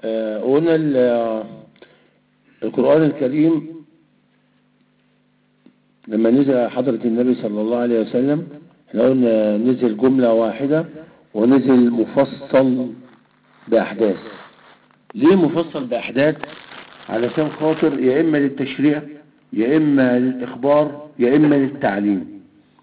آه، قلنا ال- آه، القرآن الكريم لما نزل حضرة النبي صلى الله عليه وسلم احنا قلنا نزل جملة واحدة ونزل مفصل بأحداث ليه مفصل بأحداث علشان خاطر يا إما للتشريع يا إما للإخبار يا إما للتعليم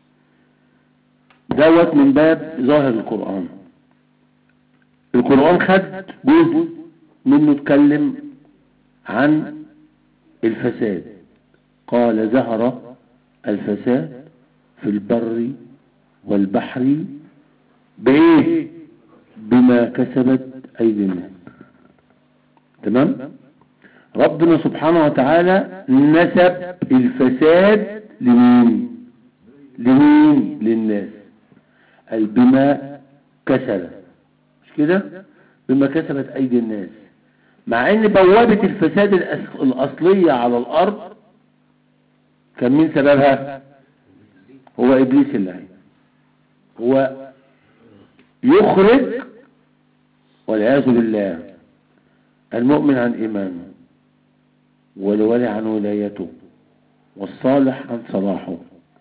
دوت من باب ظاهر القرآن القرآن خد جزء منه اتكلم عن الفساد قال ظهر الفساد في البر والبحر بايه بما كسبت ايدي الناس تمام ربنا سبحانه وتعالى نسب الفساد لمين لمين للناس قال بما كسبت مش كده بما كسبت ايدي الناس مع ان بوابة الفساد الأس- الاصلية على الارض كان مين سببها هو ابليس اللي هي هو يخرج والعياذ بالله المؤمن عن ايمانه والولي عن ولايته والصالح عن صلاحه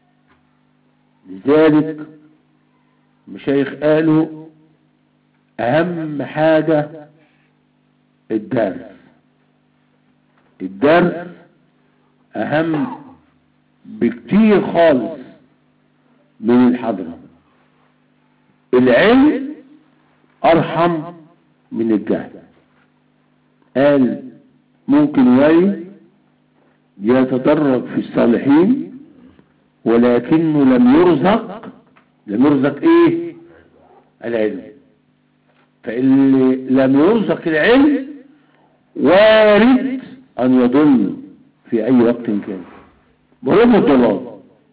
لذلك مشايخ قالوا اهم حاجة الدرس الدرس اهم بكتير خالص من الحضرة العلم ارحم من الجهل قال ممكن ولي يتدرج في الصالحين ولكنه لم يرزق لم يرزق ايه العلم فاللي لم يرزق العلم وارد ان يضل في اي وقت كان وله الضلال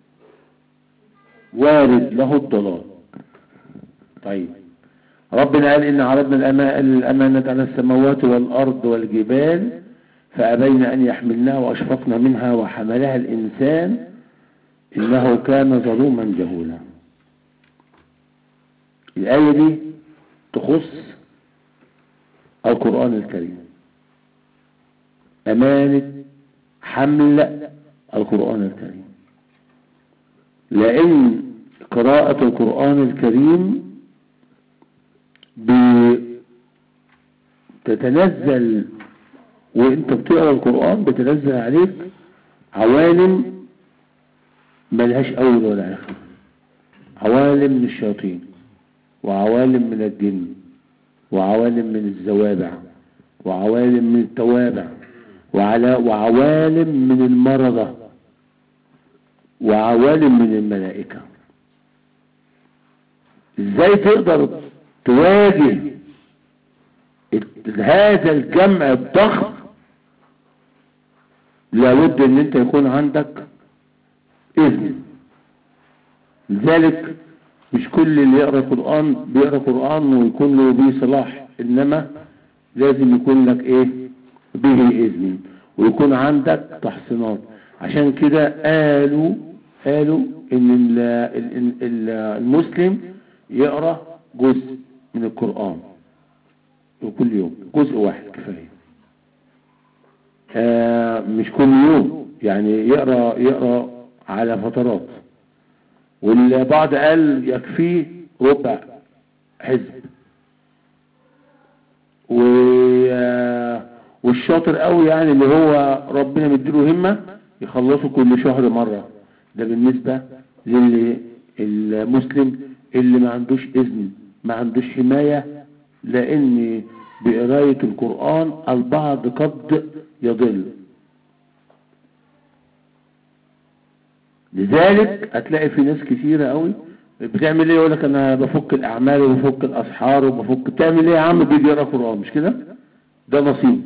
وارد له الضلال طيب ربنا قال إن عرضنا الأما- الأمانة على السماوات والأرض والجبال فأبين أن يحملنها وأشفقن منها وحملها الإنسان إنه كان ظلوما جهولا الآية دي تخص القرآن الكريم أمانة حمل القرآن الكريم لأن قراءة القرآن الكريم بتتنزل وانت بتقرا القرآن بتنزل عليك عوالم ملهاش اول ولا اخر عوالم من الشياطين وعوالم من الجن وعوالم من الزوابع وعوالم من التوابع وعلى وعوالم من المرضى وعوالم من الملائكة ازاي تقدر تواجه هذا الجمع الضخم لابد ان انت يكون عندك اذن لذلك مش كل اللي يقرأ قرآن بيقرأ قرآن ويكون له به صلاح انما لازم يكون لك ايه به اذن ويكون عندك تحصينات عشان كده قالوا قالوا ان ال- ال- ال- المسلم يقرأ جزء من القرآن وكل يوم جزء واحد كفاية آه مش كل يوم يعني يقرأ يقرأ على فترات والبعض قال يكفيه ربع حزب و آه، والشاطر قوي يعني اللي هو ربنا مديله همة يخلصه كل شهر مرة ده بالنسبة للي المسلم اللي ما عندوش اذن ما عندوش حماية لان بقراية القرآن البعض قد يضل لذلك هتلاقي في ناس كثيرة قوي بتعمل ايه يقول لك انا بفك الاعمال وبفك الاسحار وبفك بتعمل ايه يا عم بيجي يقرا قرآن مش كده ده نصيب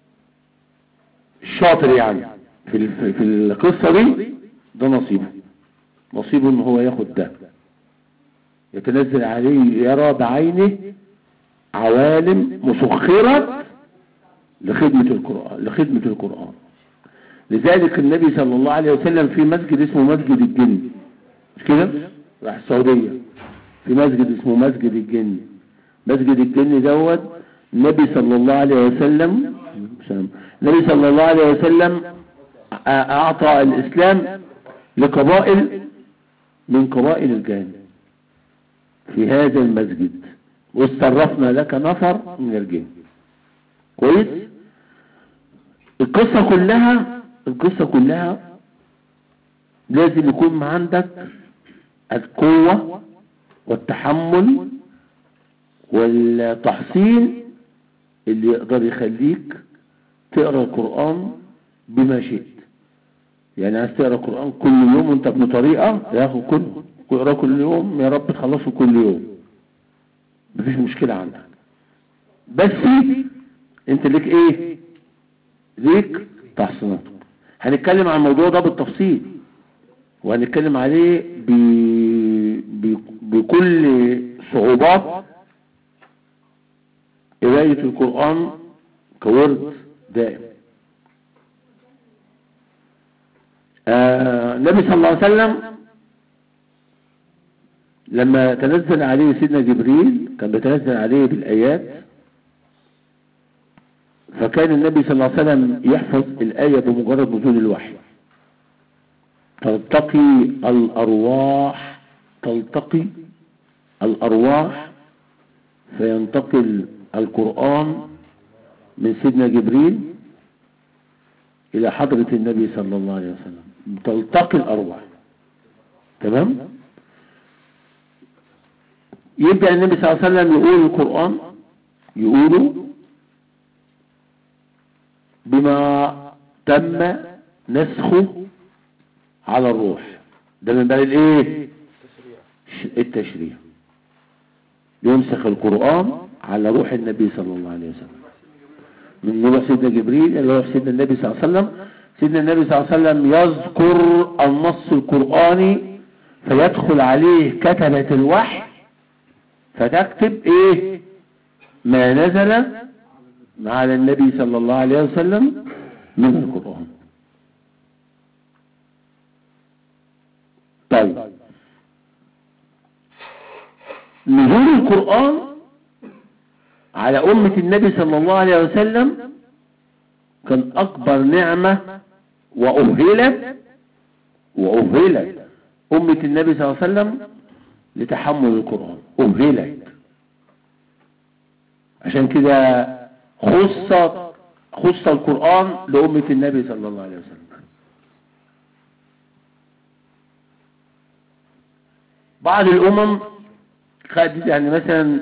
الشاطر يعني في ال- في القصة دي ده نصيبه نصيبه ان هو ياخد ده يتنزل عليه يرى بعينه عوالم مسخرة لخدمة القرآن لخدمة القرآن لذلك النبي صلى الله عليه وسلم في مسجد اسمه مسجد الجن مش كده راح السعودية في مسجد اسمه مسجد الجن مسجد الجن دوت النبي صلى الله عليه وسلم النبي صلى الله عليه وسلم أعطى الإسلام لقبائل من قبائل الجان في هذا المسجد واسترفنا لك نفر من الجن كويس القصة كلها القصة كلها لازم يكون عندك القوة والتحمل والتحصيل اللي يقدر يخليك تقرأ القرآن بما شئت يعني عايز تقرأ القرآن كل يوم وانت ابن طريقة ياخد كله تقرأ كل يوم يا رب تخلصه كل يوم مفيش مشكلة عندك بس انت ليك ايه ليك تحصينات هنتكلم عن الموضوع ده بالتفصيل وهنتكلم عليه ب... ب... بكل صعوبات قراية القرآن كورد دائم آه النبي صلى الله عليه وسلم لما تنزل عليه سيدنا جبريل كان بيتنزل عليه بالآيات فكان النبي صلى الله عليه وسلم يحفظ الآية بمجرد نزول الوحي تلتقي الأرواح تلتقي الأرواح فينتقل القرآن من سيدنا جبريل إلى حضرة النبي صلى الله عليه وسلم تلتقي الأرواح تمام يبدأ النبي صلى الله عليه وسلم يقول القرآن يقوله بما تم نسخه على الروح ده من باب الايه التشريع ينسخ القرآن على روح النبي صلى الله عليه وسلم من روح سيدنا جبريل اللي هو سيدنا النبي صلى الله عليه وسلم سيدنا النبي صلى الله عليه وسلم يذكر النص القرآني فيدخل عليه كتبة الوحي فتكتب ايه ما نزل على النبي صلى الله عليه وسلم من القرآن طيب نزول القرآن على أمة النبي صلى الله عليه وسلم كان أكبر نعمة وأهلت وأهلت أمة النبي صلى الله عليه وسلم لتحمل القرآن أهلت عشان كده خص خص القرآن لأمة النبي صلى الله عليه وسلم بعض الأمم خدت يعني مثلا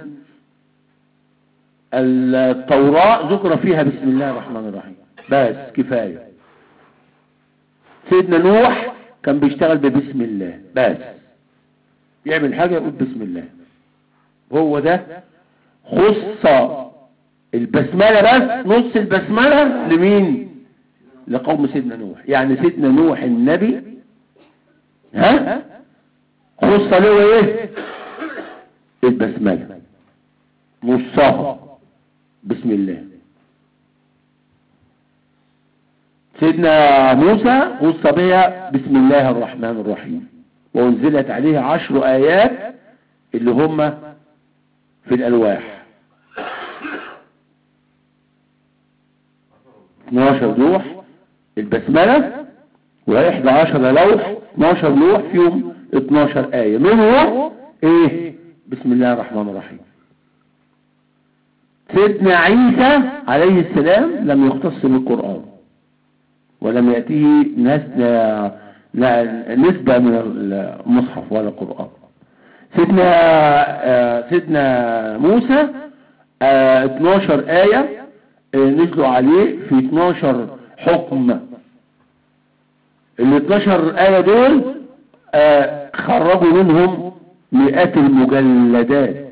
التوراة ذكر فيها بسم الله الرحمن الرحيم بس كفاية سيدنا نوح كان بيشتغل ببسم الله بس يعمل حاجة يقول بسم الله هو ده خص البسملة بس نص البسملة لمين لقوم سيدنا نوح يعني سيدنا نوح النبي ها خص له ايه البسملة نصها بسم الله سيدنا موسى خص بها بسم الله الرحمن الرحيم وانزلت عليه عشر ايات اللي هم في الالواح 12 لوح البسملة و11 لوح 12 لوح فيهم 12 آية منهم ايه بسم الله الرحمن الرحيم سيدنا عيسى عليه السلام لم يختص بالقرآن ولم يأتيه نسبة من المصحف ولا القرآن سيدنا سيدنا موسى 12 آية نزلوا عليه في 12 حكم ال 12 آية دول خرجوا منهم مئات المجلدات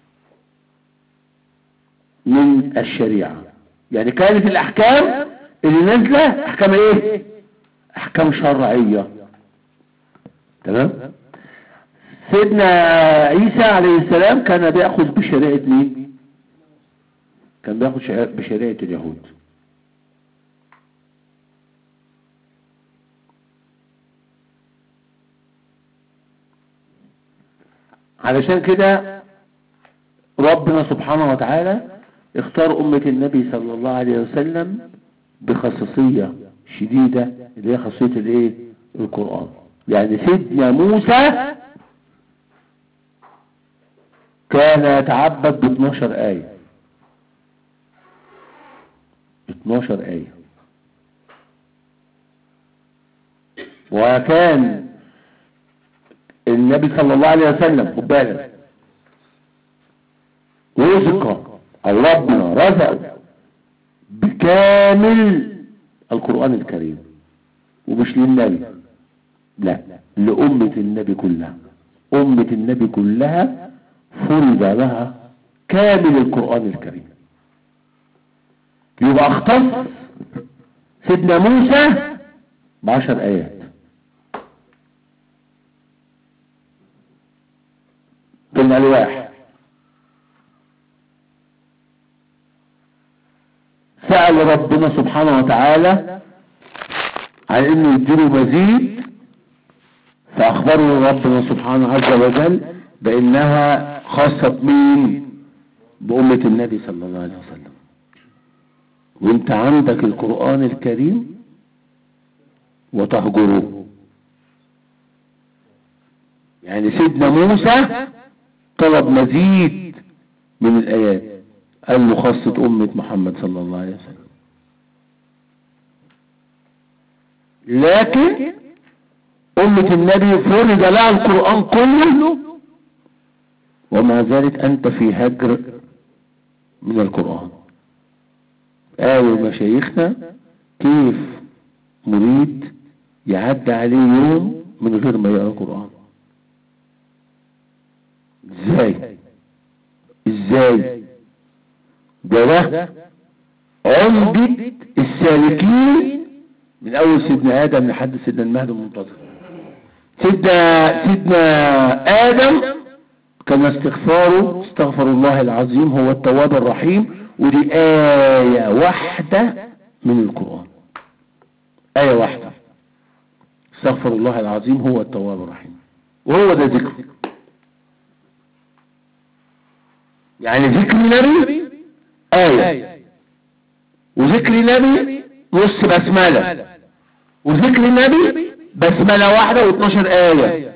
من الشريعة يعني كانت الأحكام اللي نازلة أحكام إيه أحكام شرعية تمام سيدنا عيسى عليه السلام كان بيأخذ بشريعة مين كان بياخد بشريعة اليهود علشان كده ربنا سبحانه وتعالى اختار أمة النبي صلى الله عليه وسلم بخصوصية شديدة اللي هي خاصية الايه القرآن يعني سيدنا موسى كان يتعبد ب 12 آية 12 آية وكان النبي صلى الله عليه وسلم خد بالك رزق او ربنا رزقه بكامل القرآن الكريم ومش للنبي لا لأمة النبي كلها أمة النبي كلها فرض لها كامل القرآن الكريم يبقى اختص سيدنا موسى بعشر آيات في الألواح سأل ربنا سبحانه وتعالى عن انه يديله مزيد فاخبره ربنا سبحانه عز وجل بانها خاصة مين بأمة النبي صلى الله عليه وسلم وانت عندك القرآن الكريم وتهجره يعني سيدنا موسى طلب مزيد من الآيات قال له خاصة أمة محمد صلى الله عليه وسلم لكن أمة النبي فرض لها القرآن كله ومع ذلك أنت في هجر من القرآن قالوا مشايخنا كيف مريد يعدي عليه يوم من غير ما يقرأ القرآن ازاي ازاي ده ده عمدة السالكين من اول سيدنا ادم لحد سيدنا المهد المنتظر سيدنا سيدنا ادم كان استغفاره استغفر الله العظيم هو التواب الرحيم ودي آية واحدة من القرآن آية واحدة استغفر الله العظيم هو التواب الرحيم وهو ده ذكر يعني ذكر النبي آية وذكر النبي نص بسملة وذكر النبي بسملة واحدة و12 آية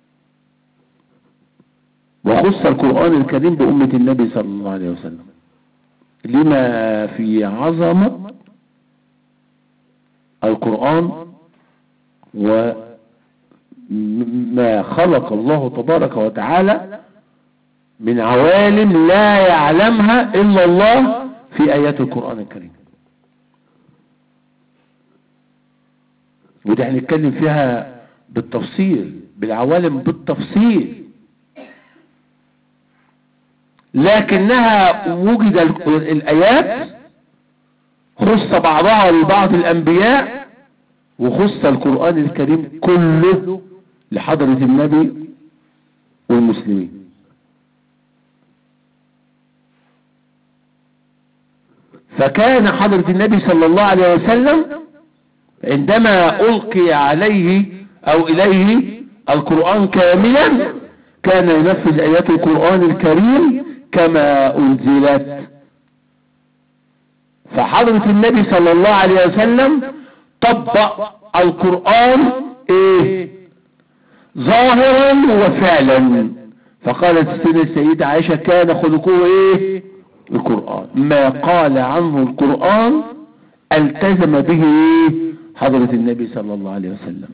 وخص القرآن الكريم بأمة النبي صلى الله عليه وسلم لما في عظمة القرآن وما خلق الله تبارك وتعالى من عوالم لا يعلمها إلا الله في آيات القرآن الكريم ودي هنتكلم فيها بالتفصيل بالعوالم بالتفصيل لكنها وجد الآيات خص بعضها لبعض الأنبياء وخص القرآن الكريم كله لحضرة النبي والمسلمين فكان حضرة النبي صلى الله عليه وسلم عندما ألقي عليه أو إليه القرآن كاملا كان ينفذ آيات القرآن الكريم كما أنزلت فحضرة النبي صلى الله عليه وسلم طبق القرآن ايه ظاهرا وفعلا فقالت السنة السيدة عائشة كان خلقه ايه القرآن ما قال عنه القرآن التزم به ايه حضرة النبي صلى الله عليه وسلم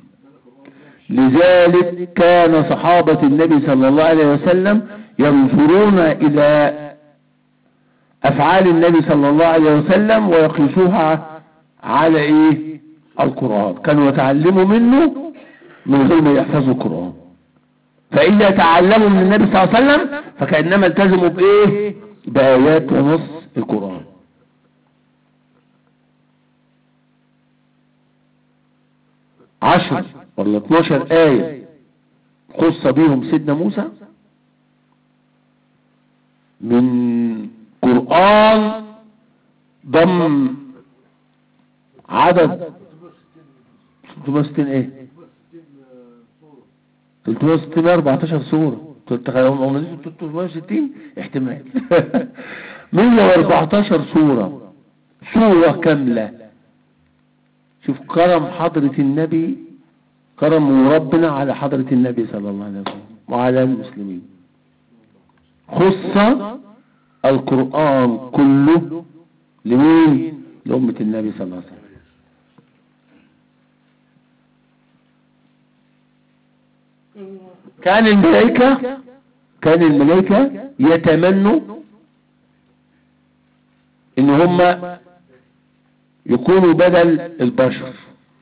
لذلك كان صحابة النبي صلى الله عليه وسلم ينظرون الى افعال النبي صلى الله عليه وسلم ويقيسوها على ايه القرآن كانوا يتعلموا منه من غير ما يحفظوا القرآن فإذا تعلموا من النبي صلى الله عليه وسلم فكأنما التزموا بإيه بآيات ونص القرآن عشر ولا 12 آية خص بيهم سيدنا موسى من قرآن ضم عدد 360 ايه 360 14 سورة 360 احتمال 114 سورة سورة كاملة شوف كرم حضرة النبي كرم ربنا على حضرة النبي صلى الله عليه وسلم وعلى المسلمين خص القرآن كله لمين لأمة النبي صلى الله عليه وسلم كان الملائكة كان الملائكة يتمنوا ان هم يكونوا بدل البشر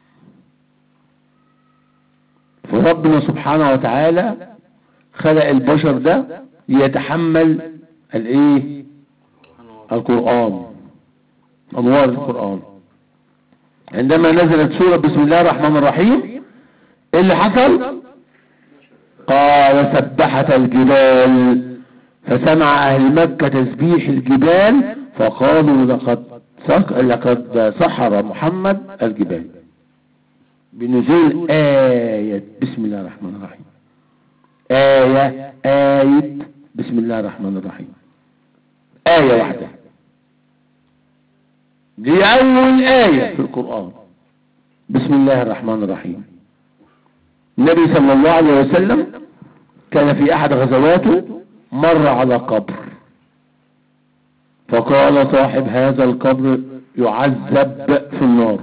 فربنا سبحانه وتعالى خلق البشر ده يتحمل الايه القرآن انوار القرآن عندما نزلت سورة بسم الله الرحمن الرحيم ايه اللي حصل قال سبحت الجبال فسمع اهل مكة تسبيح الجبال فقالوا لقد لقد سحر محمد الجبال بنزول آية بسم الله الرحمن الرحيم آية آية بسم الله الرحمن الرحيم آية واحدة دي أول آية في القرآن بسم الله الرحمن الرحيم النبي صلى الله عليه وسلم كان في أحد غزواته مر على قبر فقال صاحب هذا القبر يعذب في النار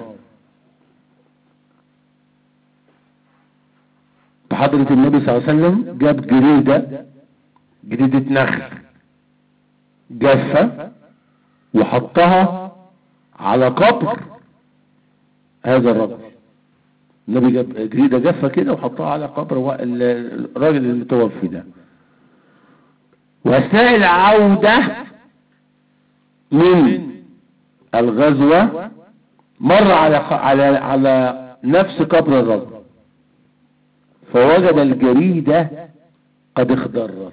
فحضرة النبي صلى الله عليه وسلم جاب جريدة جريدة نخل جافة وحطها على قبر هذا الرجل النبي جاب جريدة جافة كده وحطها على قبر الراجل المتوفي ده وأثناء العودة من الغزوة مر على على على نفس قبر الرجل فوجد الجريدة قد اخضرت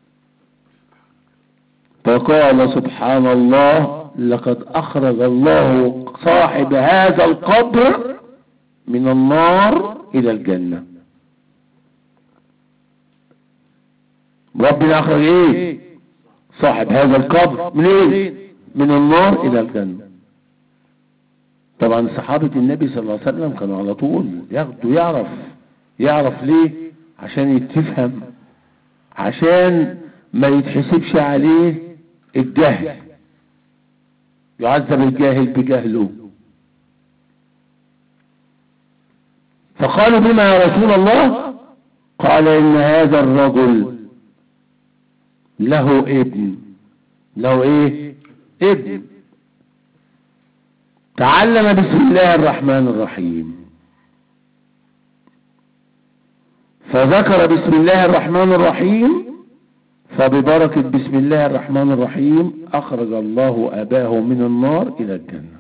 فقال سبحان الله لقد اخرج الله صاحب هذا القبر من النار الى الجنة ربنا اخرج ايه صاحب هذا القبر من ايه من النار الى الجنة طبعا صحابة النبي صلى الله عليه وسلم كانوا على طول ياخدوا يعرف يعرف ليه عشان يتفهم عشان ما يتحسبش عليه الجهل يعذب الجاهل بجهله فقالوا بما يا رسول الله قال ان هذا الرجل له ابن له ايه ابن تعلم بسم الله الرحمن الرحيم فذكر بسم الله الرحمن الرحيم فببركة بسم الله الرحمن الرحيم أخرج الله أباه من النار إلى الجنة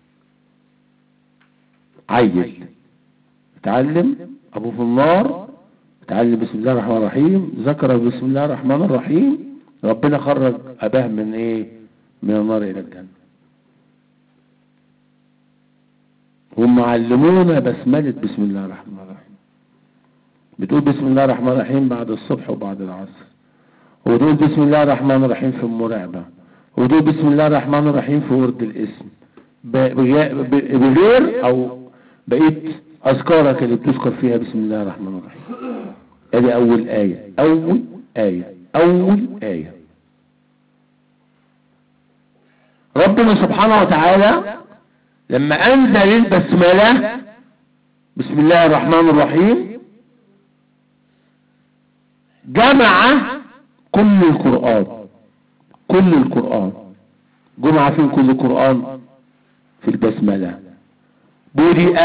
عيل تعلم أبوه في النار تعلم بسم الله الرحمن الرحيم ذكر بسم الله الرحمن الرحيم ربنا خرج أباه من إيه من النار إلى الجنة هم علمونا بسملة بسم الله الرحمن الرحيم بتقول بسم الله الرحمن الرحيم بعد الصبح وبعد العصر وتقول بسم الله الرحمن الرحيم في المراقبة وتقول بسم الله الرحمن الرحيم في ورد الاسم بغير او بقيت اذكارك اللي بتذكر فيها بسم الله الرحمن الرحيم ادي اول آية اول آية اول آية ربنا سبحانه وتعالى لما انزل البسملة بسم الله الرحمن الرحيم جمع كل القرآن كل القرآن جمع فين كل القرآن في البسملة بدأ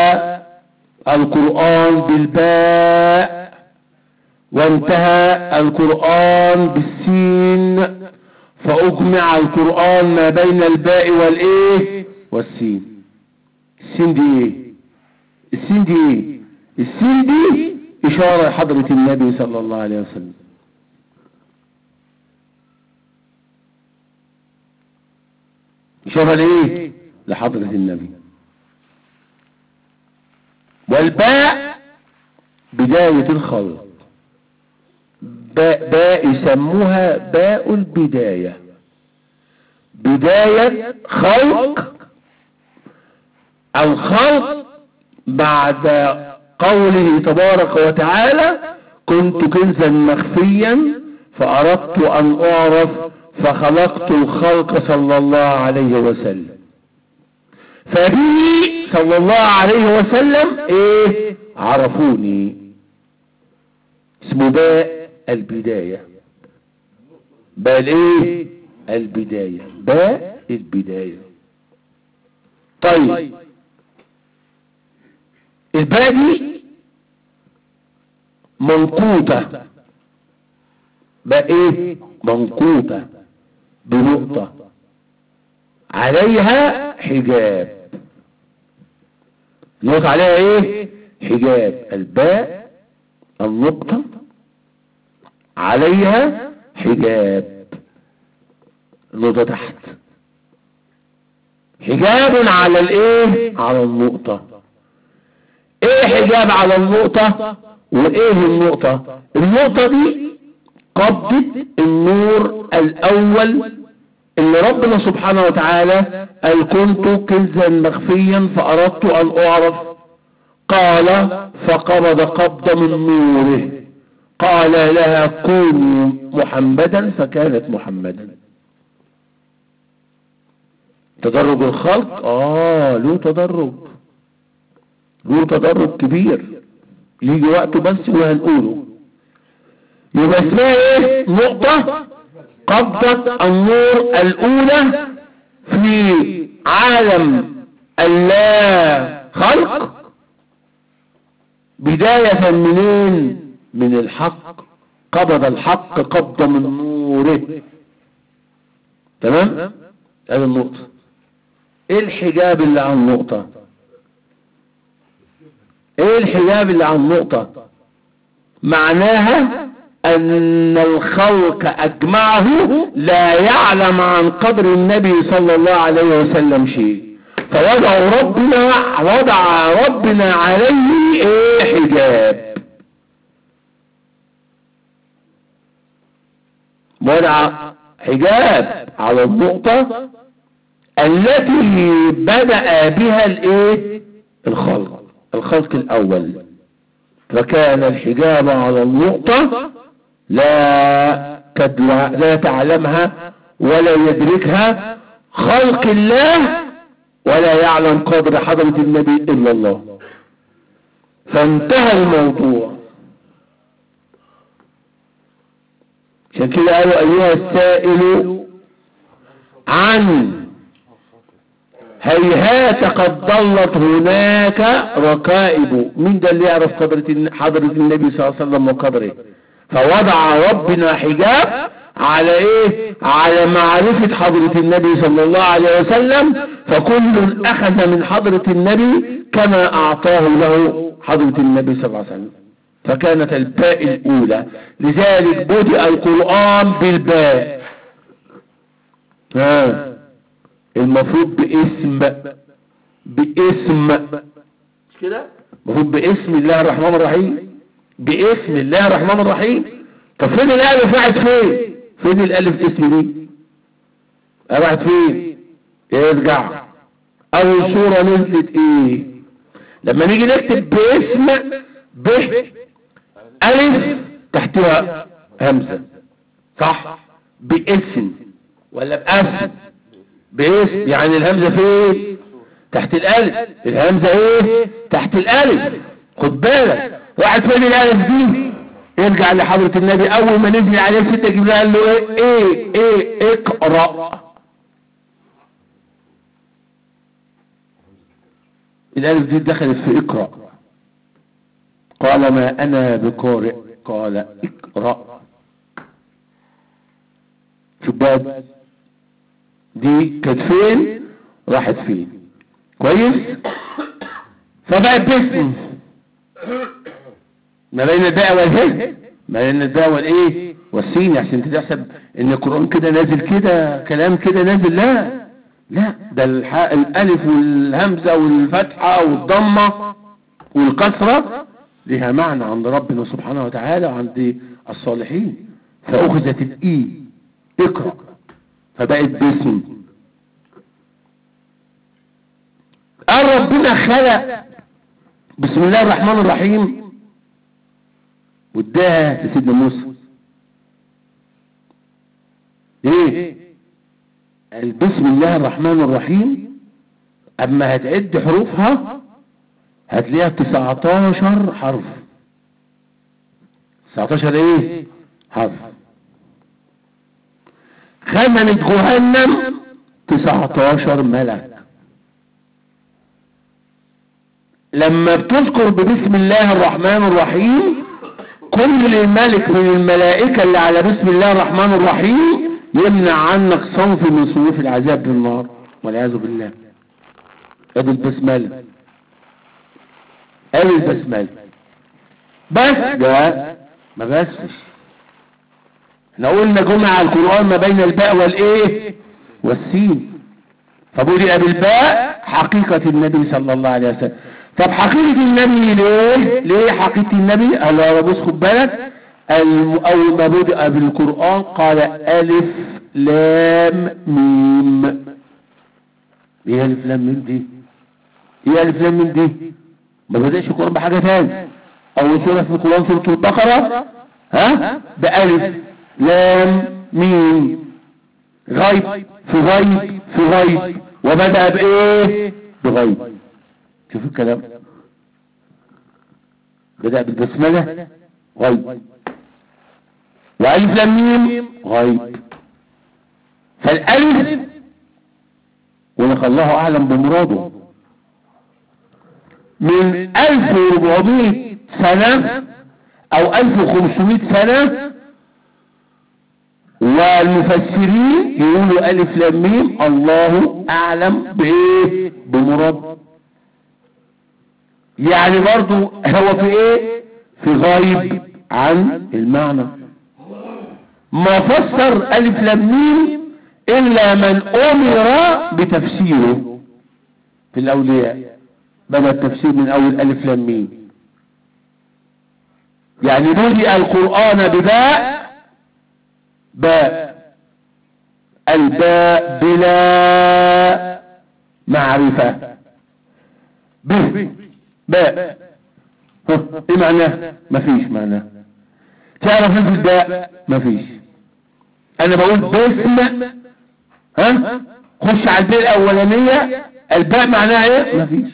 القرآن بالباء وانتهى القرآن بالسين فأجمع القرآن ما بين الباء والإيه والسين السين دي إيه السين دي إيه السين دي إشارة حضرة النبي صلى الله عليه وسلم إشارة لإيه لحضرة النبي والباء بداية الخلق باء, باء يسموها باء البداية بداية خلق الخلق بعد قوله تبارك وتعالى كنت كنزا مخفيا فأردت أن أعرف فخلقت الخلق صلى الله عليه وسلم فبي صلى الله عليه وسلم ايه عرفوني اسمه باء البداية باء الايه البداية باء البداية طيب الباء دي منقوطة باء ايه منقوطة بنقطة عليها حجاب نقطة عليها ايه حجاب الباء النقطة عليها حجاب النقطة تحت حجاب على الايه على النقطة ايه حجاب على النقطة وايه النقطة النقطة دي قبضة النور الاول اللي ربنا سبحانه وتعالى قال كنت كنزا مخفيا فاردت ان اعرف قال فقبض قبض من نوره قال لها كوني محمدا فكانت محمدا تدرج الخلق اه له تدرج له تدرج كبير يجي وقته بس وهنقوله يبقى اسمها ايه نقطة قبضة النور الاولى في عالم اللا خلق بداية منين من الحق قبض الحق قبضة من نوره تمام هذه النقطة ايه الحجاب اللي عن النقطة ايه الحجاب اللي عن النقطة معناها ان الخلق اجمعه لا يعلم عن قدر النبي صلى الله عليه وسلم شيء فوضع ربنا وضع ربنا عليه ايه حجاب وضع حجاب على النقطة التي بدأ بها الايه الخلق الخلق الاول فكان الحجاب على النقطة لا تدلع لا تعلمها ولا يدركها خلق الله ولا يعلم قدر حضرة النبي إلا الله فانتهى الموضوع عشان كده قالوا أيها السائل عن هيهات قد ضلت هناك ركائب مين ده اللي يعرف قدرة حضرة النبي صلى الله عليه وسلم وقدره فوضع ربنا حجاب على ايه على معرفة حضرة النبي صلى الله عليه وسلم فكل اخذ من حضرة النبي كما اعطاه له حضرة النبي صلى الله عليه وسلم فكانت الباء الاولى لذلك بدأ القرآن بالباء ها المفروض باسم باسم مش كده المفروض باسم الله الرحمن الرحيم باسم الله الرحمن الرحيم طب فين الالف راحت فين فين الالف اسم دي راحت فين ارجع اول صورة نزلت ايه لما نيجي نكتب باسم ب الف تحتها همزة صح باسم ولا باسم باسم يعني الهمزة فين تحت الالف الهمزة ايه تحت الالف خد بالك واحد فين الالف دي يرجع لحضرة النبي اول ما نزل عليه ستة جبريل قال له ايه ايه ايه اقرأ الالف دي دخلت في اقرأ قال ما انا بقارئ قال اقرأ شوف بقى دي كانت فين راحت فين كويس فبقت باسم ما بين الباء والهي ما بين الباء والايه والسين عشان تحسب ان القرآن كده نازل كده كلام كده نازل لا لا ده الحاء الالف والهمزة والفتحة والضمة والكسرة لها معنى عند ربنا سبحانه وتعالى وعند الصالحين فأخذت الإي اقرأ فبقت باسم قال ربنا خلق بسم الله الرحمن الرحيم واداها لسيدنا موسى ايه قال بسم الله الرحمن الرحيم اما هتعد حروفها هتلاقيها 19 حرف 19 ايه حرف خزنة جهنم 19 ملك لما بتذكر ببسم الله الرحمن الرحيم كل الملك من الملائكة اللي على بسم الله الرحمن الرحيم يمنع عنك صنف من صنوف العذاب بالنار والعياذ بالله ادي البسملة ادي البسملة بس ده ما بسش احنا قلنا جمع القرآن ما بين الباء والايه والسين فبدأ بالباء حقيقة النبي صلى الله عليه وسلم طب حقيقة النبي ليه ليه حقيقة النبي قال يا بص خد بالك الم- اول ما بدأ بالقرآن قال الف لام ميم ايه الف لام ميم دي ايه الف لام ميم دي ما بدأش القرآن بحاجة تاني اول سورة في القرآن سورة البقرة ها بألف لام ميم غيب في غيب في غيب وبدأ بإيه بغيب شوف الكلام بدأ بالبسملة غيب وألف لام ميم غيب فالألف ولك الله أعلم بمراده من 1400 سنة أو 1500 سنة والمفسرين يقولوا ألف لام ميم الله أعلم بإيه بمراد يعني برضو هو في إيه في غايب عن المعنى ما فسر ألف لام ميم إلا من أمر بتفسيره في الأولياء بدأ التفسير من أول ألف لام ميم يعني بدأ القرآن بباء باء الباء بلا معرفة به باء ها، ايه معناه مفيش معناه تعرف ايه في الباء مفيش انا بقول باسم ها خش على الباء الاولانية الباء معناها ايه مفيش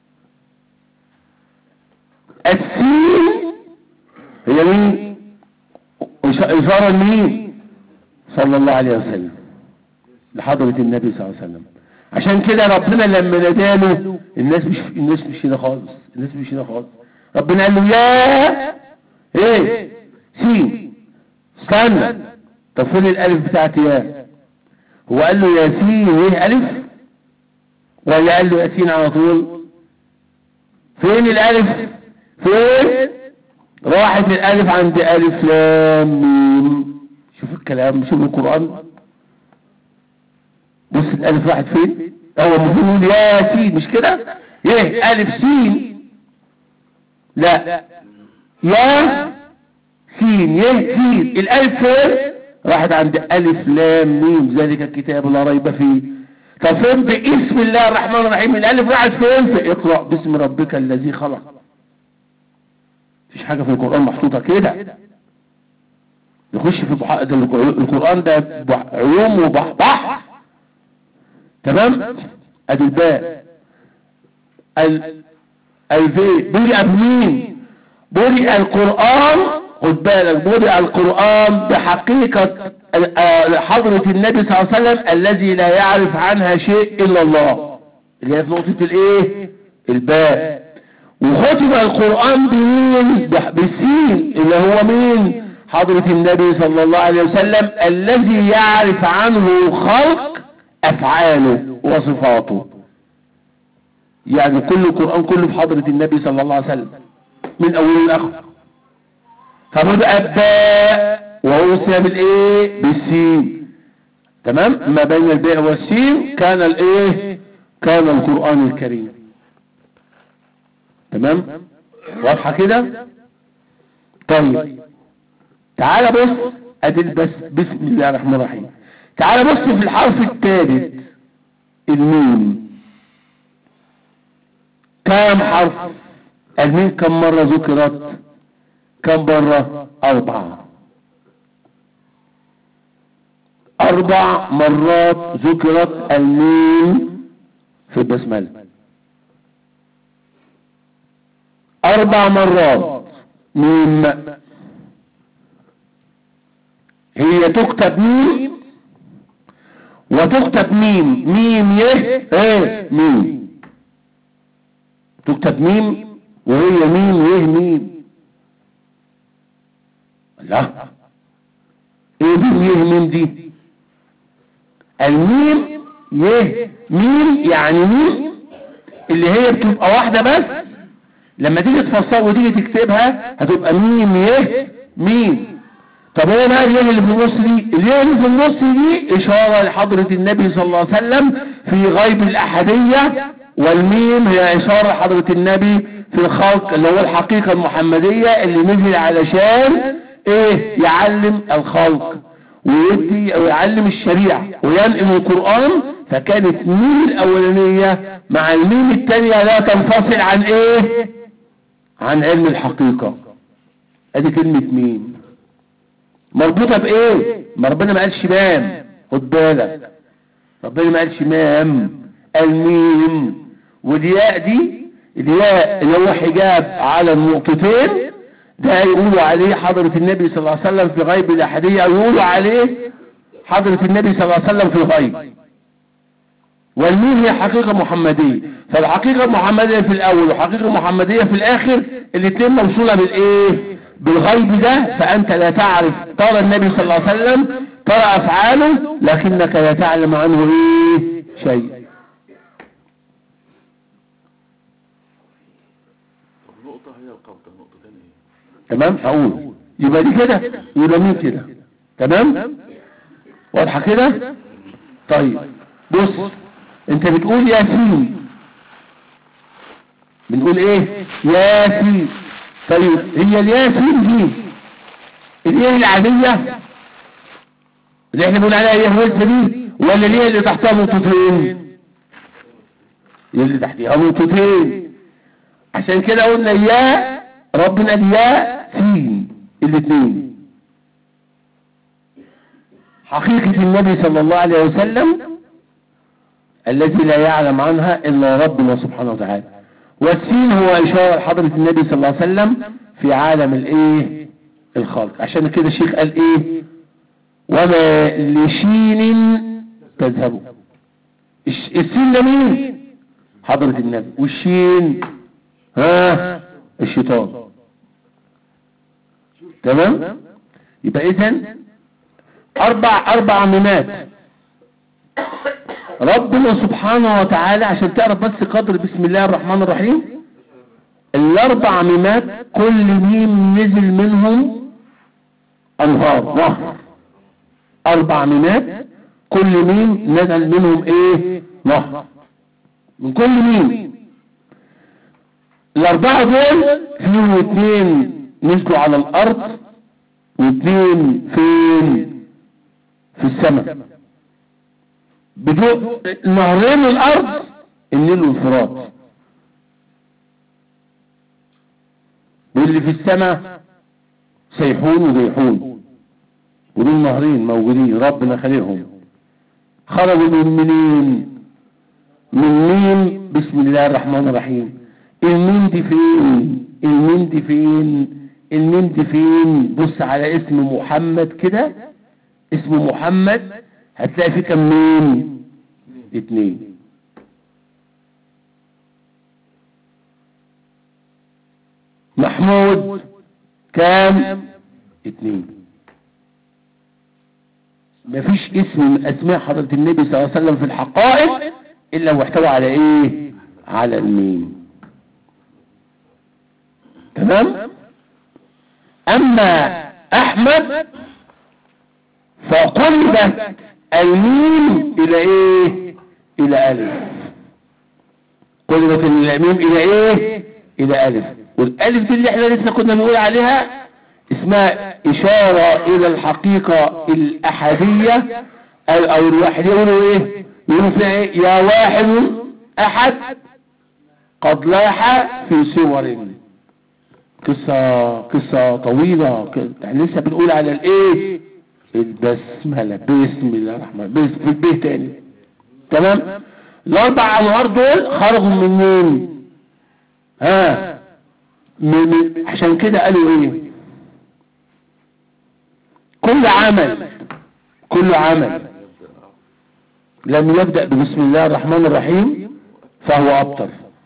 السين هي مين إش- اشارة لمين صلى الله عليه وسلم لحضرة النبي صلى الله عليه وسلم عشان كده ربنا لما ناداله الناس مش الناس مش هنا خالص الناس مش هنا خالص ربنا قال له يا ايه سين استنى طب فين الالف بتاعت يا هو قال له يا سين ايه الف ولا قال له يا سين على طول فين الالف فين راحت الالف عند الف لام ميم شوف الكلام شوف القرآن بص الالف راحت فين هو المفروض يقول يا سين مش كده ايه الف سين لا يا سين يه سين الالف فين راحت عند الف لام ميم ذلك الكتاب لا ريب فيه ففين باسم الله الرحمن الرحيم الالف راحت فين في اقرأ باسم ربك الذي خلق مفيش حاجة في القرآن محطوطة كده نخش في بح... ده الق- القرآن ده بح... علوم وبحبح تمام ادي الباء ال... الفي برئ بمين برئ القرآن خد بالك برئ القرآن بحقيقة ال- آه، حضرة النبي صلى الله عليه وسلم الذي لا يعرف عنها شيء إلا الله اللي هي في نقطة الايه الباء وختم القرآن بمين بح- بالسين اللي هو مين حضرة النبي صلى الله عليه وسلم الذي يعرف عنه خلق أفعاله وصفاته يعني كل القرآن كله في حضرة النبي صلى الله عليه وسلم من أول الأخر فبدأ الباء ووصي بالإيه بالسين تمام ما بين الباء والسين كان الإيه كان القرآن الكريم تمام واضحة كده طيب تعال بص ادي بس بسم الله الرحمن الرحيم تعال بص في الحرف الثالث الميم كام حرف الميم كم مرة ذكرت كم مرة أربعة أربع مرات ذكرت الميم في البسملة أربع مرات ميم هي تكتب ميم وتكتب ميم ميم يه ايه ميم تكتب ميم وهي ميم يه ميم لا ايه ميم يه ميم دي الميم يه ميم يعني ميم اللي هي بتبقى واحدة بس لما تيجي تفصلها وتيجي تكتبها هتبقى ميم يه ميم طب ايه بقى اليه اللي في النص دي اليه اللي في النص دي اشارة لحضرة النبي صلى الله عليه وسلم في غيب الاحدية والميم هي اشارة لحضرة النبي في الخلق اللي هو الحقيقة المحمدية اللي نزل علشان ايه يعلم الخلق ويدي او يعلم الشريعة وينقل القرآن فكانت ميم الاولانية مع الميم التانية لا تنفصل عن ايه عن علم الحقيقة ادي كلمة ميم مربوطة بايه ما ربنا ما قالش مام خد بالك ربنا ما قالش مام الميم والياء دي الياء اللي هو حجاب على النقطتين ده يقولوا عليه حضرة النبي صلى الله عليه وسلم في غيب الأحدية يقولوا عليه حضرة النبي صلى الله عليه وسلم في الغيب والميم هي حقيقة محمدية فالحقيقة المحمدية في الأول والحقيقة المحمدية في الآخر الاثنين موصولة بالإيه بالغيب ده فأنت لا تعرف ترى النبي صلى الله عليه وسلم ترى أفعاله لكنك لا تعلم عنه إيه شيء طب نقطة هي القبضة نقطتين ايه تمام هقول يبقى دي كده يبقى مين كده تمام واضحة كده طيب بص انت بتقول ياسين بنقول ايه ياسين طيب هي الياسين دي الايه العادية اللي احنا بنقول عليها ايه الوزة دي ولا الايه اللي تحتها نقطتين اللي تحتها نقطتين عشان كده قلنا يا ربنا قال يا سين الاثنين حقيقة النبي صلى الله عليه وسلم الذي لا يعلم عنها إلا ربنا سبحانه وتعالى والسين هو إشارة لحضرة النبي صلى الله عليه وسلم في عالم الإيه الخلق عشان كده الشيخ قال إيه وما لشين تذهبوا الش- السين ده مين حضرة النبي والشين ها الشيطان تمام يبقى اذا اربع اربع ميمات ربنا سبحانه وتعالى عشان تعرف بس قدر بسم الله الرحمن الرحيم الاربع ميمات كل ميم نزل منهم انهار نهر اربع ميمات كل ميم نزل منهم ايه نهر من كل ميم الاربعة دول فيهم اتنين نزلوا على الارض واتنين فين في السماء بدون نهرين الارض النيل والفرات واللي في السماء سيحون وجيحون ودول نهرين موجودين ربنا خليهم خرجوا من منين من مين بسم الله الرحمن الرحيم الميم دي فين الميم دي فين الميم دي فين بص على اسم محمد كده اسم محمد هتلاقي فيه كم ميم اتنين محمود كام اتنين مفيش اسم من اسماء حضرة النبي صلى الله عليه وسلم في الحقائق الا واحتوى على ايه على الميم تمام اما احمد فقلبت الميم الى ايه الى الف قلبت الميم الى ايه الى الف والالف دي اللي احنا لسه كنا بنقول عليها اسمها اشارة الى الحقيقة الاحدية او, أو الواحد يقولوا ايه يقولوا فيها ايه يا واحد احد قد لاح في صور قصة قصة طويلة ك- يعني لسه بنقول على الايه البسملة بسم الله الرحمن بسم في البيه تاني تمام الاربع انوار دول خرجوا من مين ها من من- عشان كده قالوا ايه كل عمل كل عمل لم يبدأ بسم الله الرحمن الرحيم فهو ابطر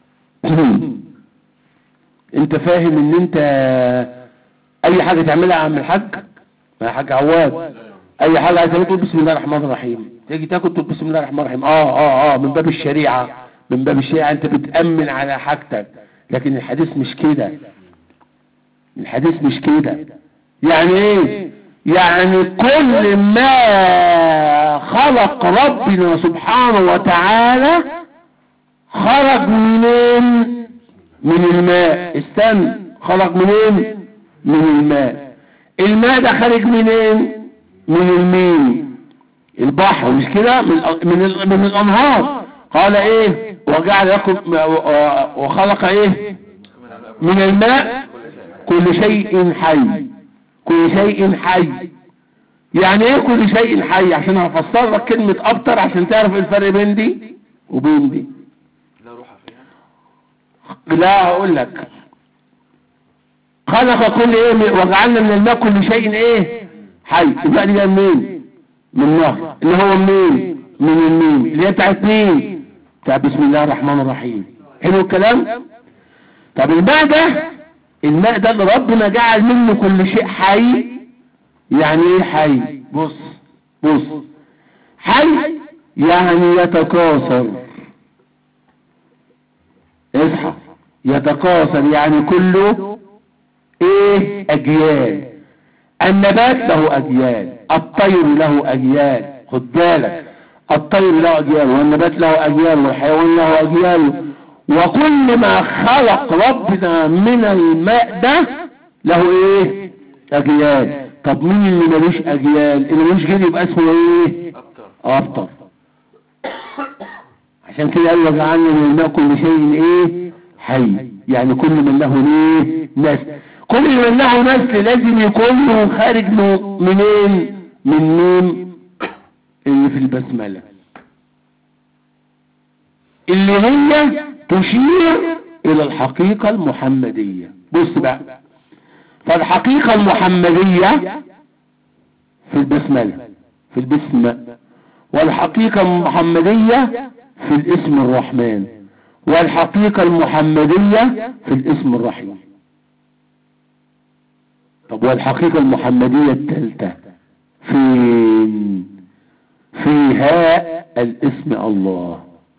انت فاهم ان انت اي حاجة تعملها يا عم الحاج يا حاج عواد اي حاجة عايز تقول بسم الله الرحمن الرحيم تيجي تاكل تقول بسم الله الرحمن الرحيم اه اه اه من باب الشريعة من باب الشريعة انت بتأمن على حاجتك لكن الحديث مش كده الحديث مش كده يعني ايه يعني كل ما خلق ربنا سبحانه وتعالى خرج منين من الماء استنى خرج منين من الماء الماء ده خارج منين من المين البحر مش كده من الأ- من ال- من الانهار قال ايه وجعل لكم وخلق ايه من الماء كل شيء حي كل شيء حي يعني ايه كل شيء حي عشان هفسر لك كلمة ابتر عشان تعرف الفرق بين دي وبين دي لا روح فيها لا هقول لك خلق كل ايه من- وجعلنا من الماء كل شيء ايه حي يبقى دي جايه منين من النهر اللي هو منين من الميم اللي هي بتاعت مين بتاع بسم الله الرحمن الرحيم حلو الكلام طب الماء ده الماء ده اللي ربنا جعل منه كل شيء حي يعني ايه حي بص بص حي يعني يتكاثر اصحى يتكاثر يعني كله ايه اجيال النبات له اجيال الطير له اجيال خد بالك الطير له اجيال والنبات له اجيال والحيوان له اجيال وكل ما خلق ربنا من الماء ده له ايه اجيال طب مين اللي ملوش اجيال اللي ملوش جيل يبقى اسمه ايه أبتر افطر عشان كده قال وجعلنا من الماء كل شيء ايه حي يعني كل من له ايه نسل كل من له نسل لازم يكون له خارج له منين من مين اللي في البسملة اللي هي تشير الى الحقيقة المحمدية بص بقى فالحقيقة المحمدية في البسملة في البسمة والحقيقة المحمدية في الاسم الرحمن والحقيقة المحمدية في الاسم الرحيم طب والحقيقة المحمدية الثالثة فين فيها الاسم الله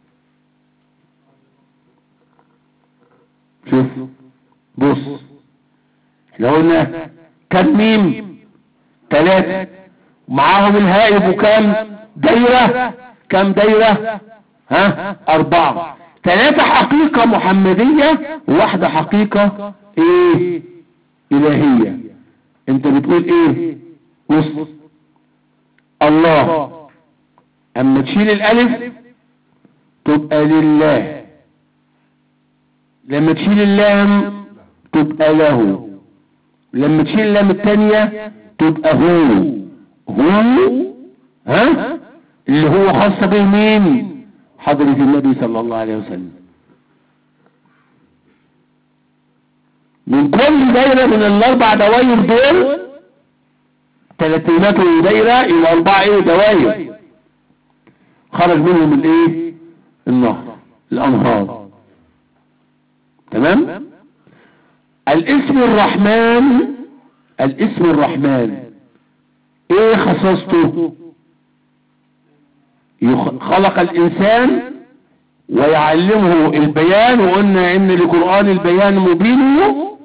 شوف بص احنا قلنا كم ميم ثلاثة معاهم الهاء يبقوا كام دايرة كام دايرة ها اربعة ثلاثة حقيقة محمدية وواحدة حقيقة ايه الهية انت بتقول ايه بص الله اما تشيل الالف تبقى لله لما تشيل اللام تبقى له لما تشيل اللام التانية تبقى هو هو ها اللي هو خاص به مين حضرة النبي صلى الله عليه وسلم من كل دايرة من الاربع دوائر دول تلاتينات دايرة الى اربع ايه دوائر خرج منهم الايه النهر الانهار تمام الاسم الرحمن الاسم الرحمن ايه خصصته يخ- خلق الانسان ويعلمه البيان وقلنا ان لقرآن البيان مبين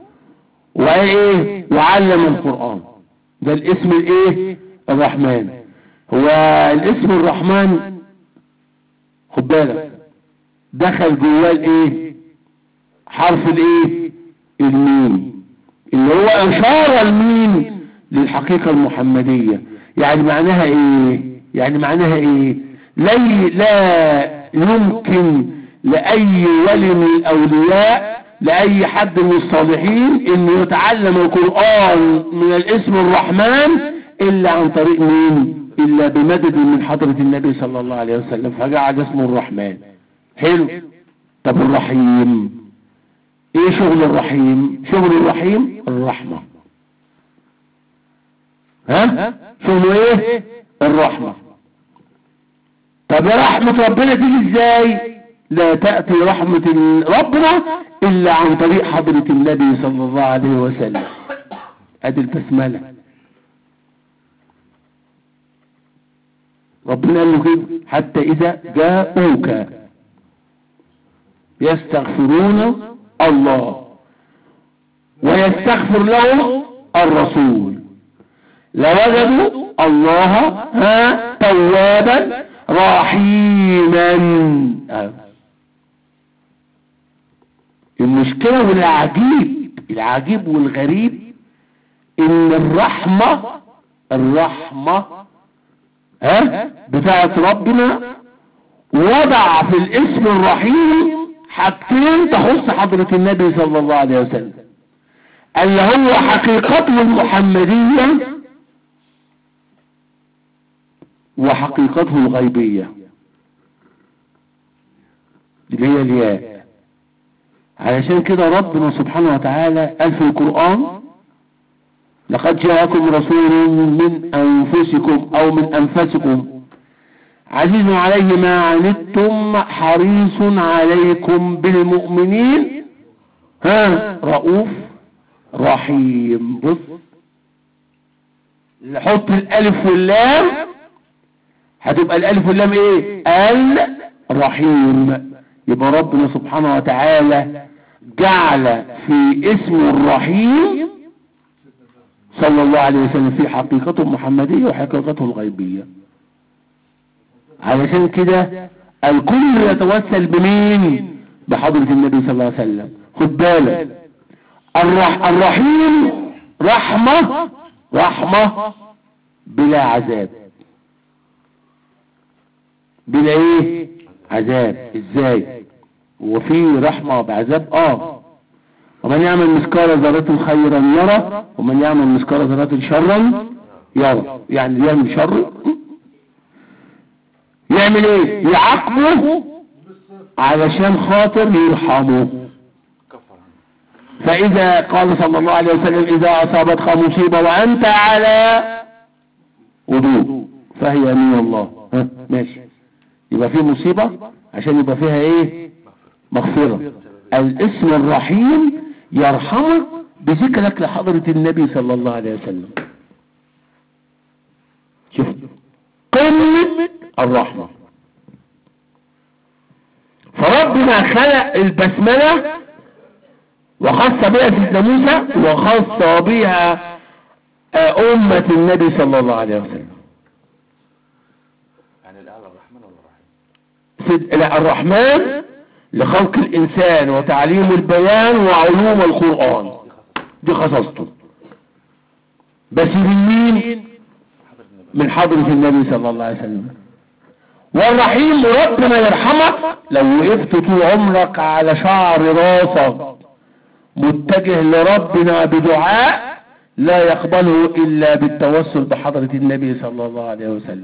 وايه وعلم القرآن ده الاسم الايه الرحمن هو الاسم الرحمن خد بالك دخل جواه الايه حرف الايه الميم اللي هو اشارة الميم للحقيقة المحمدية يعني معناها ايه يعني معناها ايه لا لا يمكن لأي ولي من الأولياء لأي حد من الصالحين إنه يتعلم القرآن من الاسم الرحمن إلا عن طريق مين إلا بمدد من حضرة النبي صلى الله عليه وسلم فجعل اسمه الرحمن حلو طب الرحيم ايه شغل الرحيم شغل الرحيم الرحمة ها شغله ايه الرحمة طب يا رحمة ربنا تيجي ازاي لا تأتي رحمة ربنا الا عن طريق حضرة النبي صلى الله عليه وسلم ادي البسملة ربنا قال له كده حتى اذا جاءوك يستغفرون الله ويستغفر لهم الرسول لوجدوا الله ها توابا رحيما آه. المشكلة والعجيب العجيب والغريب ان الرحمة الرحمة ها بتاعت ربنا وضع في الاسم الرحيم حاجتين تخص حضرة النبي صلى الله عليه وسلم اللي هو حقيقته المحمدية وحقيقته الغيبية اللي هي الياء علشان كده ربنا سبحانه وتعالى قال في القرآن لقد جاءكم رسول من أنفسكم أو من أنفسكم عزيز عليه ما عنتم حريص عليكم بالمؤمنين ها رؤوف رحيم بص نحط الالف واللام هتبقى الالف واللام ايه الرحيم يبقى ربنا سبحانه وتعالى جعل في اسم الرحيم صلى الله عليه وسلم في حقيقته المحمدية وحقيقته الغيبية علشان كده الكل يتوسل بمين بحضرة النبي صلى الله عليه وسلم خد بالك الرح الرحيم رحمة رحمة بلا عذاب بلا ايه عذاب ازاي وفي رحمة بعذاب اه ومن يعمل مثقال ذرة خيرا يرى ومن يعمل مثقال ذرة شرا يرى يعني يعمل شر يعمل ايه يعاقبه علشان خاطر يرحمه كفر عنه فاذا قال صلى الله عليه وسلم اذا اصابتك مصيبة وانت على وضوء فهي من الله ها ماشي يبقى في مصيبة عشان يبقى فيها ايه مغفرة الاسم الرحيم يرحمك بذكرك لحضرة النبي صلى الله عليه وسلم شوف قمة الرحمة فربنا خلق البسملة وخص بها سيدنا موسى وخص بها آه، أمة النبي صلى الله عليه وسلم يعني الأعلى الرحمن ولا الرحيم سيد... لا الرحمن لخلق الإنسان وتعليم البيان وعلوم القرآن دي خاصة دي خصصته بس من مين حضر النبي من حضرة النبي صلى الله عليه وسلم والرحيم ربنا يرحمك لو وقفت طول عمرك على شعر راسك متجه لربنا بدعاء لا يقبله إلا بالتوسل بحضرة النبي صلى الله عليه وسلم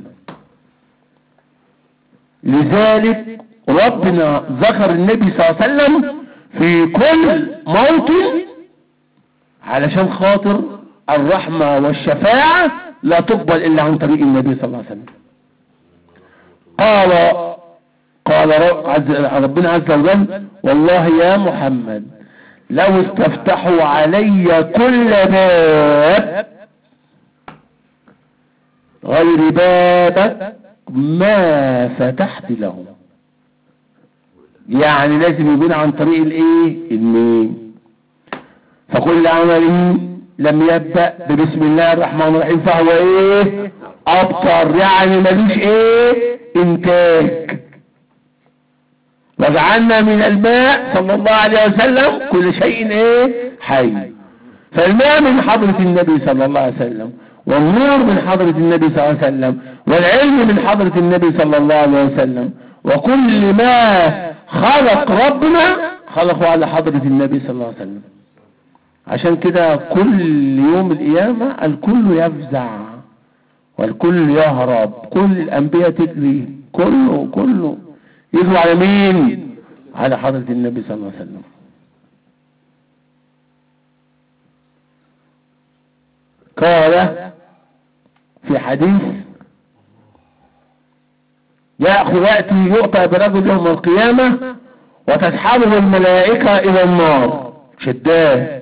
لذلك ربنا ذكر النبي صلى الله عليه وسلم في كل موطن علشان خاطر الرحمة والشفاعة لا تقبل إلا عن طريق النبي صلى الله عليه وسلم قال قال رب- عز- ربنا عز وجل والله يا محمد لو استفتحوا علي كل باب غير بابك ما فتحت لهم يعني لازم يكون عن طريق الايه المين فكل عمل لم يبدأ ببسم الله الرحمن الرحيم فهو ايه ابطر يعني ملوش ايه انتاج وجعلنا من الماء صلى الله عليه وسلم كل شيء ايه حي فالماء من حضرة النبي صلى الله عليه وسلم والنور من حضرة النبي صلى الله عليه وسلم والعلم من حضرة النبي صلى الله عليه وسلم وكل ما خلق ربنا خلقه على حضرة النبي صلى الله عليه وسلم عشان كده كل يوم القيامة الكل يفزع والكل يهرب كل الأنبياء تجري كله كله يجروا على مين على حضرة النبي صلى الله عليه وسلم قال في حديث يأخذ يأتي يؤتى برجل يوم القيامة وتسحبه الملائكة إلى النار شداه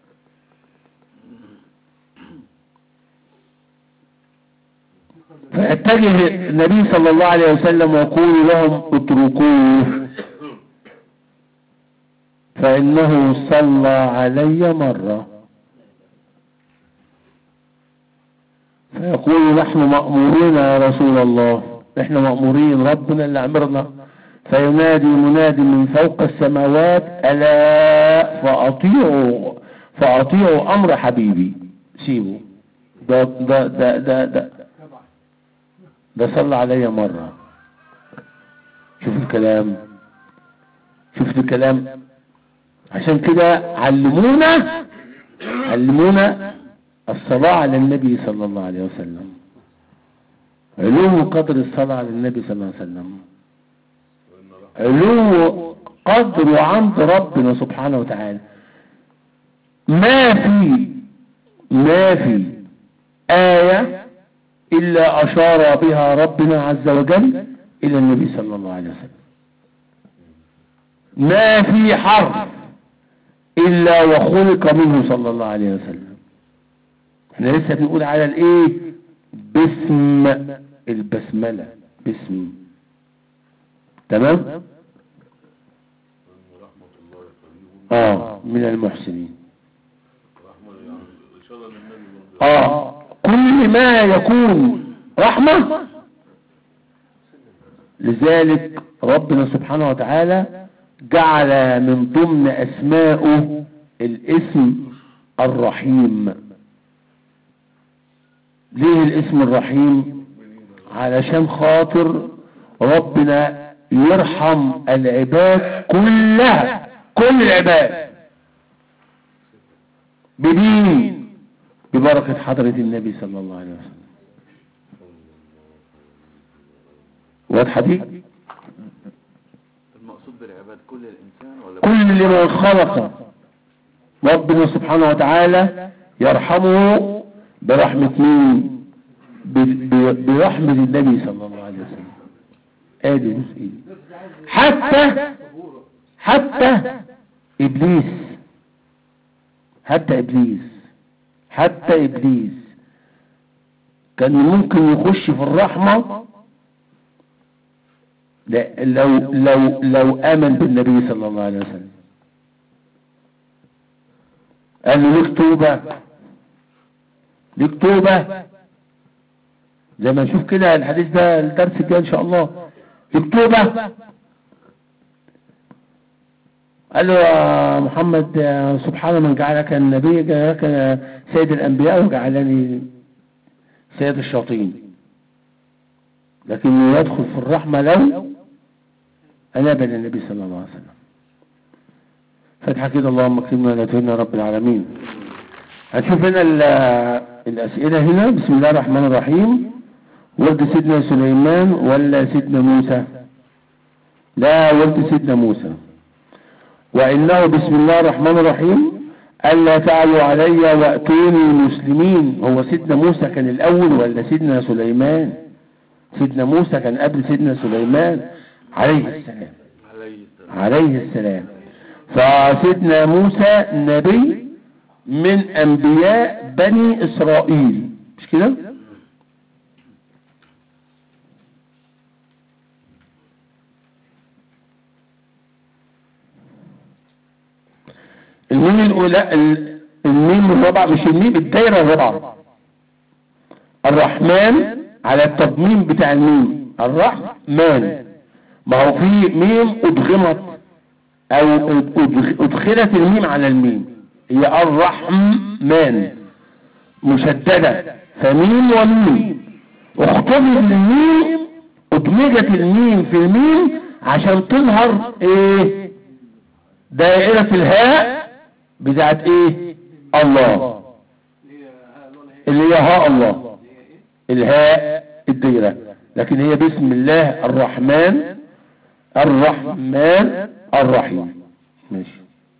فيتجه النبي صلى الله عليه وسلم ويقول لهم اتركوه فإنه صلى علي مرة فيقول نحن مأمورين يا رسول الله نحن مأمورين ربنا اللي أمرنا فينادي منادي من فوق السماوات ألا فأطيعوا فأطيعوا أمر حبيبي سيبوا ده ده ده ده ده, ده صلى علي مرة شوف الكلام شفت الكلام عشان كده علمونا علمونا الصلاة على النبي صلى الله عليه وسلم علو قدر الصلاة على النبي صلى الله عليه وسلم علو قدر عند ربنا سبحانه وتعالى ما في ما في آية إلا أشار بها ربنا عز وجل إلى النبي صلى الله عليه وسلم ما في حرف إلا وخلق منه صلى الله عليه وسلم احنا لسه بنقول على الايه باسم البسملة باسم تمام اه من المحسنين اه كل ما يكون رحمة لذلك ربنا سبحانه وتعالى جعل من ضمن اسمائه الاسم الرحيم ليه الاسم الرحيم علشان خاطر ربنا يرحم العباد كلها كل العباد بدين ببركة حضرة النبي صلى الله عليه وسلم واضحة دي المقصود بالعباد كل الإنسان ولا كل من خلق ربنا سبحانه وتعالى يرحمه برحمة مين ب- ب- برحمة النبي صلى الله عليه وسلم ادي جزئي حتى حتى ابليس حتى ابليس حتى ابليس كان ممكن يخش في الرحمة لا- لو لو لو امن بالنبي صلى الله عليه وسلم قال له ليك توبه ليك توبه زي ما نشوف كده الحديث ده الدرس الجاي ان شاء الله ليك توبه قال له يا محمد يا سبحان من جعلك النبي جعلك سيد الانبياء وجعلني سيد الشياطين لكنه يدخل في الرحمة لو أناب للنبي صلى الله عليه وسلم فتحة كده اللهم اكرمنا ولا تهنا رب العالمين هنشوف هنا ال- الأسئلة هنا بسم الله الرحمن الرحيم ولد سيدنا سليمان ولا سيدنا موسى لا ولد سيدنا موسى وإنه بسم الله الرحمن الرحيم ألا تعلوا علي وأتوني مسلمين هو سيدنا موسى كان الأول ولا سيدنا سليمان سيدنا موسى كان قبل سيدنا سليمان عليه السلام عليه السلام عليه السلام فسيدنا موسى نبي من أنبياء بني إسرائيل مش كده الميم الأولى ال- الميم الرابعة مش الميم الدايرة الرابعة الرحمن على التضمين بتاع الميم الرحمن ما هو في ميم ادغمت او أدغ- ادخلت الميم على الميم هي الرحمن مشددة فميم وميم اختبر الميم ادغمت ادمجت الميم في الميم عشان تظهر ايه دائرة الهاء بتاعت ايه الله اللي هي هاء الله الهاء الدائرة لكن هي بسم الله الرحمن الرحمن الرحيم ماشي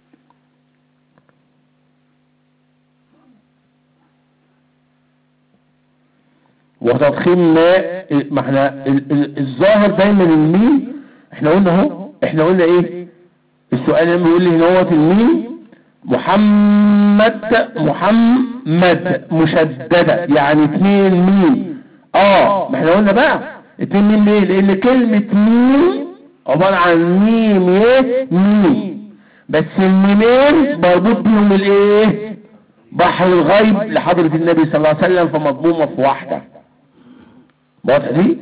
وتضخيم ماء ما احنا ال- ال- الظاهر دايما الميم احنا قلنا اهو احنا قلنا ايه السؤال لما يقول لي هنا هو الميم محمد محمد مشددة يعني اتنين ميم اه ما احنا قلنا بقى اتنين ميم ليه لان كلمة ميم عبارة عن ميم ايه ميم بس الميمين مربوط بيهم الايه بحر الغيب لحضرة النبي صلى الله عليه وسلم فمضمومة في واحدة واضح دي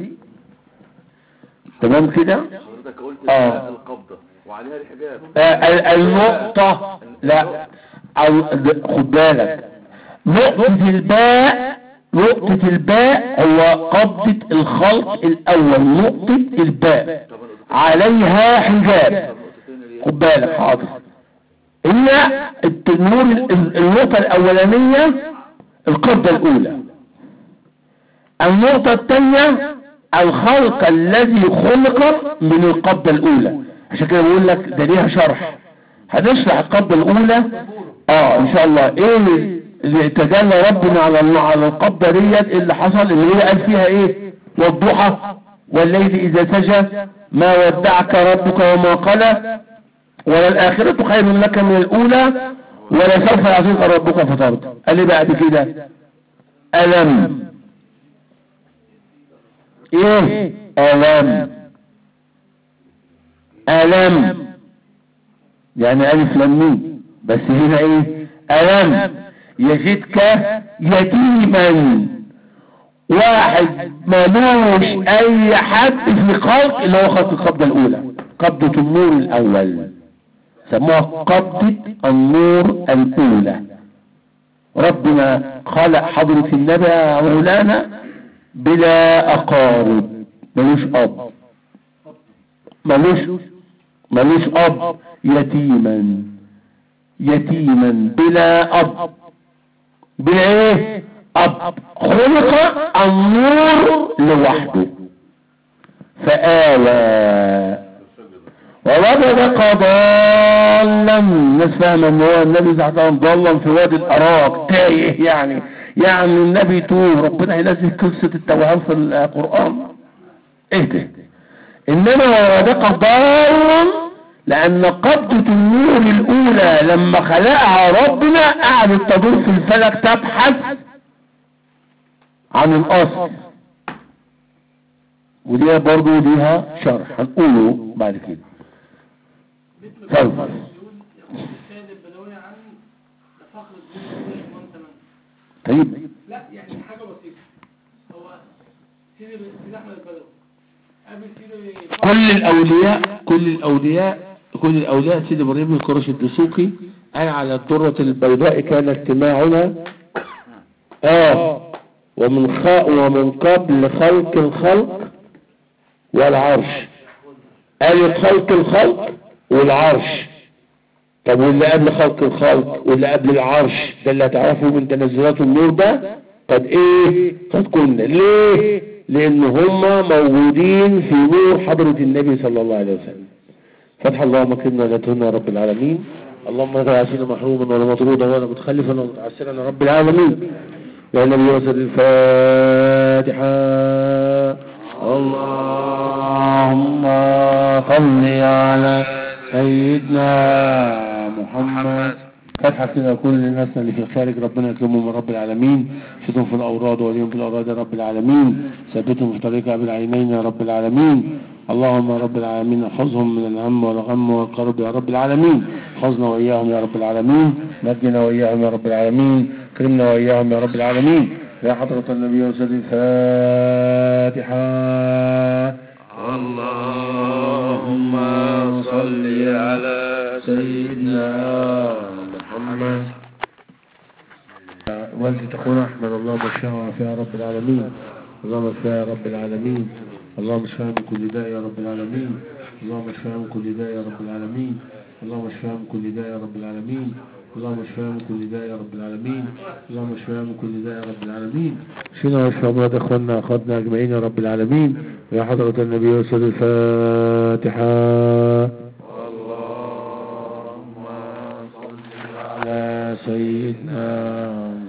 تمام كده حضرتك قلت آه. القبضة وعليها الحجاب آه، ال- النقطة لا أو- د- خد بالك نقطة الباء نقطة الباء هو قبضة الخلق الأول نقطة الباء طب النقطتين عليها حجاب طب النقطتين اللي خد بالك حاضر هي النور ال- النقطة الأولانية القبضة الأولى النقطة الثانية الخلق الذي خلق من القبضة الأولى عشان كده بقول لك ده ليها شرح هنشرح القبضة الأولى اه إن شاء الله إيه اللي تجلى ربنا على الم- على القبضة ديت إيه اللي حصل اللي هي قال فيها إيه والضحى والليل إذا سجى ما ودعك ربك وما قلى وللآخرة خير لك من الأولى ولسوف يعطيك ربك فترضى قال لي بعد كده ألم إيه ألم ألم يعني ألف لم ميم بس هنا إيه ألم يجدك يتيما واحد ملوش أي حد في خلق اللي هو خلق القبضة الأولى قبضة النور الأول سموها قبضة النور الأولى ربنا خلق حضرة النبي يا مولانا بلا أقارب ملوش أب ملوش ملوش أب يتيما يتيما بلا أب بلا إيه أب خلق النور لوحده فآوى ووجدك ضالا الناس فاهمه ان هو النبي صلى الله عليه وسلم ضالا في وادي الاراك تايه يعني يعني النبي توه ربنا ينزل قصه التوهان في القران ايه ده انما ووجدك ضالا لان قبضة النور الاولى لما خلقها ربنا قعدت تدور في الفلك تبحث عن الاصل ودي برضو ليها شرح هنقوله بعد كده اتفضل يقول يقول السيد البدوي عن فخر الدين وانت من طيب لا يعني حاجة بسيطة هو سيدي سيدي أحمد البدوي قابل سيدي كل الاولياء كل الاولياء كل الاولياء سيدي ابراهيم القرشي الدسوقي قال على الدرة البيضاء كان اجتماعنا اه ومن خ... ومن قبل خلق الخلق والعرش قالت خلق الخلق والعرش طب واللي قبل خلق الخلق واللي قبل العرش ده اللي هتعرفه من تنزلات النور ده قد ايه قد كنا ليه لان هما موجودين في نور حضرة النبي صلى الله عليه وسلم فتح اللهم اكرمنا لا تهنا يا رب العالمين اللهم لا تعسينا محروما ولا مطرودا ولا متخلفا ولا متعسرا يا رب العالمين يا نبي وسل الفاتحة اللهم صل على سيدنا محمد فتحة كده كل الناس اللي في الخارج ربنا يكرمهم يا رب العالمين شدهم في الأوراد وليهم في الأوراد يا رب العالمين ثبتهم في طريق بالعينين يا رب العالمين اللهم يا رب العالمين احفظهم من الهم والغم والقرب يا رب العالمين احفظنا وإياهم يا رب العالمين نجنا وإياهم يا رب العالمين كرمنا وإياهم يا رب العالمين يا حضرة النبي وسلم الفاتحة اللهم صل على سيدنا محمد والدة أخونا أحمد اللهم اشفها وعافيها يا رب العالمين اللهم اشفها يا رب العالمين اللهم اشفها من كل داء يا رب العالمين اللهم اشفها من كل داء يا رب العالمين اللهم اشفها من كل داء يا رب العالمين اللهم اشفها من كل داء يا رب العالمين اللهم اشفها من كل داء يا رب العالمين شفينا واشفى امراض اخواننا اخواتنا اجمعين يا رب العالمين ويا حضرة النبي وسر الفاتحة اللهم صل على سيدنا